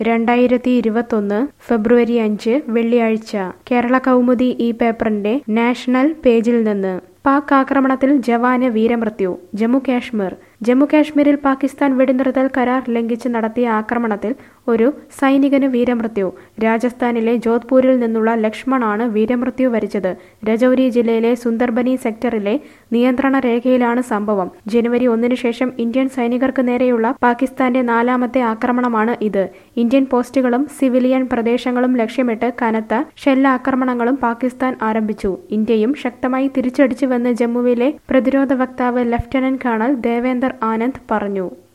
രണ്ടായിരത്തി ഇരുപത്തൊന്ന് ഫെബ്രുവരി അഞ്ച് വെള്ളിയാഴ്ച കേരള കൗമുദി ഈ പേപ്പറിന്റെ നാഷണൽ പേജിൽ നിന്ന് പാക് ആക്രമണത്തിൽ ജവാന് വീരമൃത്യു ജമ്മു കാശ്മീർ ജമ്മു കാശ്മീരിൽ പാകിസ്ഥാൻ വെടിനിർത്തൽ കരാർ ലംഘിച്ച് നടത്തിയ ആക്രമണത്തിൽ ഒരു സൈനികന് വീരമൃത്യു രാജസ്ഥാനിലെ ജോധ്പൂരിൽ നിന്നുള്ള ലക്ഷ്മണാണ് വീരമൃത്യു വരിച്ചത് രജൌരി ജില്ലയിലെ സുന്ദർബനി സെക്ടറിലെ നിയന്ത്രണ രേഖയിലാണ് സംഭവം ജനുവരി ഒന്നിനു ശേഷം ഇന്ത്യൻ സൈനികർക്ക് നേരെയുള്ള പാകിസ്ഥാന്റെ നാലാമത്തെ ആക്രമണമാണ് ഇത് ഇന്ത്യൻ പോസ്റ്റുകളും സിവിലിയൻ പ്രദേശങ്ങളും ലക്ഷ്യമിട്ട് കനത്ത ഷെല്ലാക്രമണങ്ങളും പാകിസ്ഥാൻ ആരംഭിച്ചു ഇന്ത്യയും ശക്തമായി തിരിച്ചടിച്ചുവെന്ന് ജമ്മുവിലെ പ്രതിരോധ വക്താവ് ലഫ്റ്റനന്റ് കേണൽ ദേവേന്ദർ ആനന്ദ് പറഞ്ഞു